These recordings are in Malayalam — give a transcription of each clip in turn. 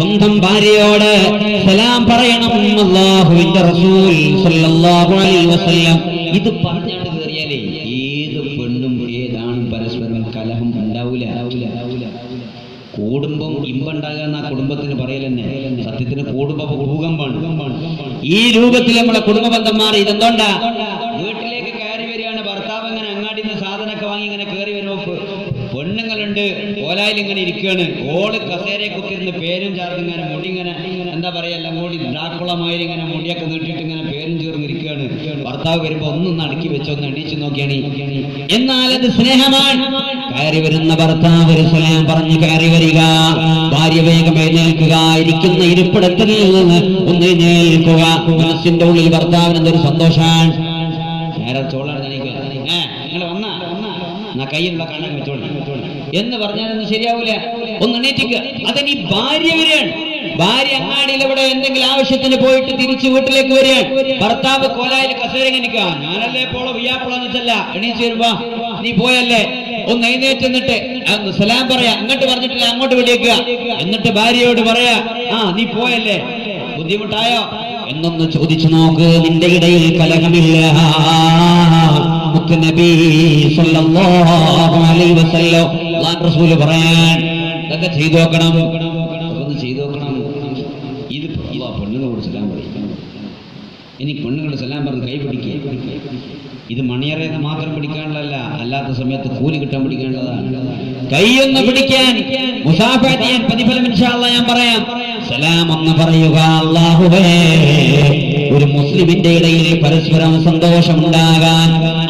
സ്വന്തം ഭാര്യയോട് സലാം പറയണം അള്ളാഹുവിന്റെ റസൂൽ സല്ലല്ലാഹു അലൈഹി വസല്ലം ഇത് പറഞ്ഞാണ് കയറിയാലേ ഏത് പെണ്ണും ഏതാണും പരസ്പരം കലഹം ഉണ്ടാവൂല കൂടുമ്പം ഇമ്പുണ്ടാകുന്ന ആ കുടുംബത്തിന് പറയലെന്നെ സത്യത്തിന് കൂടുമ്പോ ഭൂകമ്പാണ് ഈ രൂപത്തിൽ നമ്മളെ കുടുംബ ബന്ധന്മാർ ഇതെന്തോണ്ടാ വീട്ടിലേക്ക് കയറി വരികയാണ് ഭർത്താവ് ഇങ്ങനെ അങ്ങാടിയിൽ നിന്ന് സാധനമൊക്കെ വാങ്ങി ഇങ്ങനെ കയറി വരുമ്പോ പെ- പെണ്ണുങ്ങളുണ്ട് ഓലായിൽ ഇങ്ങനെ ഇരിക്കുകയാണ് ഓള് കസേരയെ കുത്തിരുന്ന് പേരും ചേർന്ന് ഇങ്ങനെ മുടി ഇങ്ങനെ എന്താ പറയാ എല്ലാം കൂടി ഡാക്കുളമായി ഇങ്ങനെ മുടിയൊക്കെ നീട്ടിട്ട് ഇങ്ങനെ പേരും ചേർന്ന് ഇരിക്കുകയാണ് ഭർത്താവ് വരുമ്പോ ഒന്നൊന്ന് അടുക്കി വെച്ചൊന്ന് എണീച്ച് നോക്കിയാണ് എന്നാൽ അത് സ്നേഹമാണ് കയറി വരുന്ന ഭർത്താവ് ഒരു സലാം പറഞ്ഞ് കയറി വരിക ഭാര്യ വേഗം എഴുന്നേൽക്കുക ഇരിക്കുന്ന ഇരിപ്പിടത്തിൽ നിന്ന് ഒന്ന് എഴുന്നേൽക്കുക മനസ്സിന്റെ ഉള്ളിൽ ഭർത്താവിന് എന്തൊരു സന്തോഷാണ് നേരെ ചോളാണ് നിങ്ങൾ വന്നാ എന്നാ കയ്യിലുള്ള കണ്ണൻ വെച്ചോളി എന്ന് പറഞ്ഞാലൊന്നും ശരിയാവൂല ഒന്ന് എണീറ്റിക്കുക അതിനി ഭാര്യ വരികയാണ് ഭാര്യ അങ്ങാടിയിൽ ഇവിടെ എന്തെങ്കിലും ആവശ്യത്തിന് പോയിട്ട് തിരിച്ച് വീട്ടിലേക്ക് വരികയാണ് ഭർത്താവ് കോലായിൽ കസേര നിൽക്കുക ഞാനല്ലേ പോളോ വിയാപ്പോളാന്ന് വെച്ചല്ല എണീച്ച് വരുമ്പോ നീ പോയല്ലേ ഒന്ന് എഴുന്നേറ്റ് എന്നിട്ട് ഒന്ന് സലാം പറയാ അങ്ങോട്ട് പറഞ്ഞിട്ടില്ല അങ്ങോട്ട് വിളിക്കുക എന്നിട്ട് ഭാര്യയോട് പറയാ ആ നീ പോയല്ലേ ബുദ്ധിമുട്ടായോ എന്നൊന്ന് ചോദിച്ചു നോക്ക് നിന്റെ ഇടയിൽ കലഹമില്ല മുത്തുനബി സല്ലല്ലാഹു അലൈഹി വസല്ലം അല്ലാഹു റസൂല് പറയാൻ ഇതൊക്കെ ചെയ്തു നോക്കണം ഒന്ന് ചെയ്തു നോക്കണം ഇത് അല്ലാ പെണ്ണുങ്ങളോട് സലാം പറയും ഇനി പെണ്ണുങ്ങൾ സലാം പറഞ്ഞ് കൈ പിടിക്കുക ഇത് മണിയറേന്ന് മാത്രം പിടിക്കാനുള്ളതല്ല അല്ലാത്ത സമയത്ത് കൂലി കിട്ടാൻ പിടിക്കാനുള്ളതാണ് കൈയൊന്ന് പിടിക്കാൻ മുസാഫ ചെയ്യാൻ പ്രതിഫലം ഇൻഷാ അല്ലാ ഞാൻ പറയാം സലാം എന്ന് പറയുക അല്ലാഹുവേ ഒരു മുസ്ലിമിന്റെ ഇടയിൽ പരസ്പരം സന്തോഷമുണ്ടാകാൻ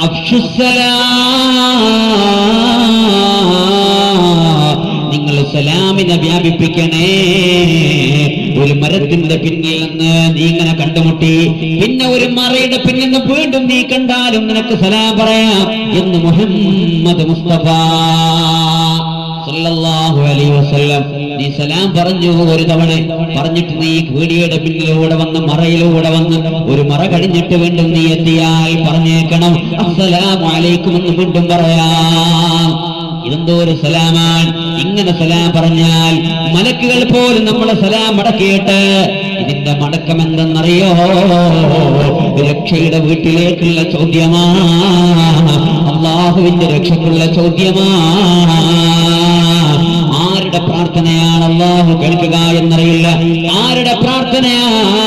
അഫ്ഷുസ്സലാം നിങ്ങൾ സലാമിനെ വ്യാപിപ്പിക്കണേ ഒരു മരത്തിന്റെ പിന്നിൽ നിന്ന് നീ ഇങ്ങനെ കണ്ടുമുട്ടി പിന്നെ ഒരു മറയുടെ പിന്നിൽ നിന്ന് വീണ്ടും നീ കണ്ടാലും നിനക്ക് സലാം പറയാം എന്ന് മുഹമ്മദ് മുസ്തഫ സല്ലല്ലാഹു അലൈഹി വസല്ലം നീ സലാം പറഞ്ഞു ഒരു തവണ പറഞ്ഞിട്ട് നീ വീടിയുടെ പിന്നിലൂടെ വന്ന് മറയിലൂടെ വന്ന് ഒരു മറ കഴിഞ്ഞിട്ട് വീണ്ടും നീ എത്തിയാൽ പറഞ്ഞേക്കണം അസ്സലാമു അലൈക്കും എന്ന് വീണ്ടും പറയാം ഇതെന്തോ ഒരു സലാമാണ് ഇങ്ങനെ സലാം പറഞ്ഞാൽ മലക്കുകൾ പോലും നമ്മളെ സലാം മടക്കിയിട്ട് ഇതിന്റെ മടക്കം എന്തെന്നറിയോ രക്ഷയുടെ വീട്ടിലേക്കുള്ള ചോദ്യമാ അള്ളാഹുവിന്റെ രക്ഷക്കുള്ള ചോദ്യമാ ആരുടെ പ്രാർത്ഥനയാണ് അള്ളാഹു കേൾക്കുക എന്നറിയില്ല ആരുടെ പ്രാർത്ഥനയാ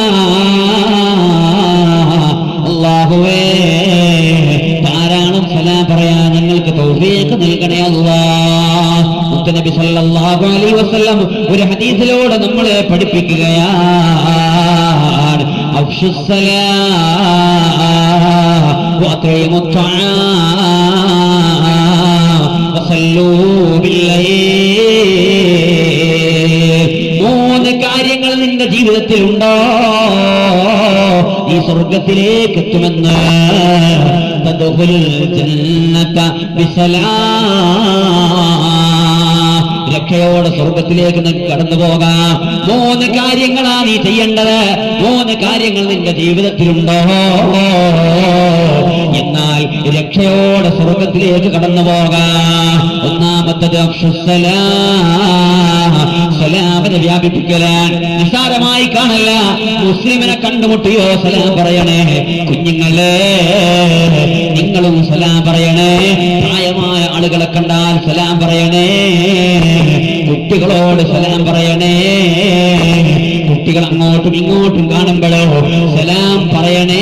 അള്ളാഹുവേ ധാരാളം സലാം പറയാൻ ഞങ്ങൾക്ക് തൗഫീഖ് നൽകണേ അല്ലാ മുത്തനബി സല്ലല്ലാഹു അലൈഹി വസല്ലം ഒരു ഹദീസിലൂടെ നമ്മളെ പഠിപ്പിക്കുകയാണ് അഫ്ഷുസ്സലാം വഅത്ഇമുത് തആം വസല്ലൂ ബില്ലൈൽ മൂന്ന് കാര്യങ്ങൾ നിന്റെ ജീവിതത്തിൽ ഉണ്ടോ ഈ സ്വർഗത്തിലേക്ക് എത്തുമെന്ന് തദ്ഖുലുൽ ജന്നത ബിസലാം രക്ഷയോടെ സ്വർഗത്തിലേക്ക് നിനക്ക് കടന്നു പോകാം മൂന്ന് കാര്യങ്ങളാ നീ ചെയ്യേണ്ടത് മൂന്ന് കാര്യങ്ങൾ നിന്റെ ജീവിതത്തിലുണ്ടോ എന്നാൽ രക്ഷയോടെ സ്വർഗത്തിലേക്ക് കടന്നു പോകാം ഒന്നാമത്തത് അഫ്ഷുസ്സലാം സലാമിനെ വ്യാപിപ്പിക്കലാൻ നിസ്സാരമായി കാണല്ല മുസ്ലിമിനെ കണ്ടുമുട്ടിയോ സലാം പറയണേ കുഞ്ഞുങ്ങളെ നിങ്ങളും സലാം പറയണേ പ്രായമായ ആളുകളെ കണ്ടാൽ സലാം പറയണേ കുട്ടികളോട് സലാം പറയണേ കുട്ടികൾ അങ്ങോട്ടും ഇങ്ങോട്ടും കാണുമ്പോഴോ സലാം പറയണേ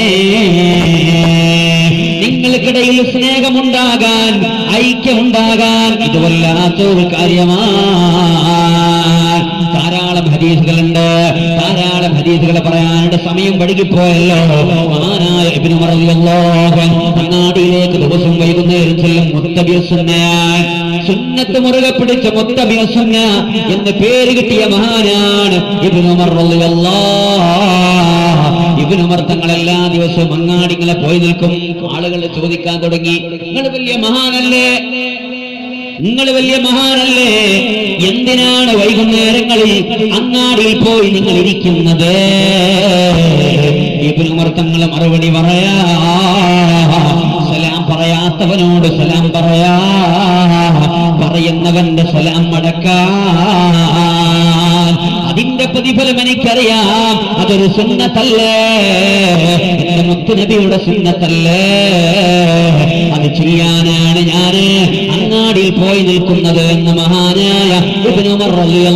നിങ്ങൾക്കിടയിൽ സ്നേഹമുണ്ടാകാൻ ഐക്യമുണ്ടാകാൻ ഇത് വല്ലാത്തൊരു കാര്യമാണ് ധാരാളം ഹദീസുകളുണ്ട് ധാരാളം ഹദീസുകൾ പറയാനുണ്ട് സമയം വഴുകിപ്പോയല്ലോ മഹാനായ ഇബ്നു ഉമർ റളിയല്ലാഹു അൻഹു അങ്ങാടിയിലേക്ക് ദിവസം വൈകുന്നേരം ചെല്ലും മുത്തബിയ സുന്നയാൻ സുന്നത്ത് മുറുകെ പിടിച്ച മുത്തബിയ സുന്ന എന്ന് പേര് കിട്ടിയ മഹാനാണ് ഇബ്നു ഉമർ റളിയല്ലാഹു ഇബ്നു ഉമർ തങ്ങൾ എല്ലാ ദിവസവും അങ്ങാടിങ്ങളെ പോയി നിൽക്കും ആളുകൾ ചോദിക്കാൻ തുടങ്ങി നിങ്ങൾ വലിയ മഹാനല്ലേ നിങ്ങൾ വലിയ മഹാനല്ലേ എന്തിനാണ് വൈകുന്നേരങ്ങളിൽ അങ്ങാടിയിൽ പോയി നിങ്ങൾ ഇരിക്കുന്നത് ഇബ്നു ഉമർ തങ്ങൾ മറുപടി പറയാ സലാം പറയാത്തവനോട് സലാം പറയാ പറയുന്നവന്റെ സലാം മടക്കാൻ അതിന്റെ പ്രതിഫലം എനിക്കറിയാം അതൊരു സുന്നത്തല്ലേ എന്റെ മുത്തുനബിയുടെ സുന്നത്തല്ലേ അത് ചെയ്യാനാണ് ഞാന് അങ്ങാടിയിൽ പോയി നിൽക്കുന്നത് എന്ന് മഹാനായ ഇബ്നു ഉമർ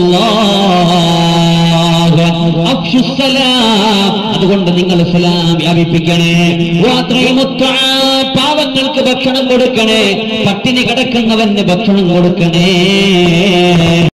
റളിയല്ലാഹു അൻഹു അഫ്ശുസ്സലാം. അതുകൊണ്ട് നിങ്ങൾ സലാം വ്യാപിപ്പിക്കണേ വാത്രയുമുത്വാ. പാവങ്ങൾക്ക് ഭക്ഷണം കൊടുക്കണേ പട്ടിണി കിടക്കുന്നവന് ഭക്ഷണം കൊടുക്കണേ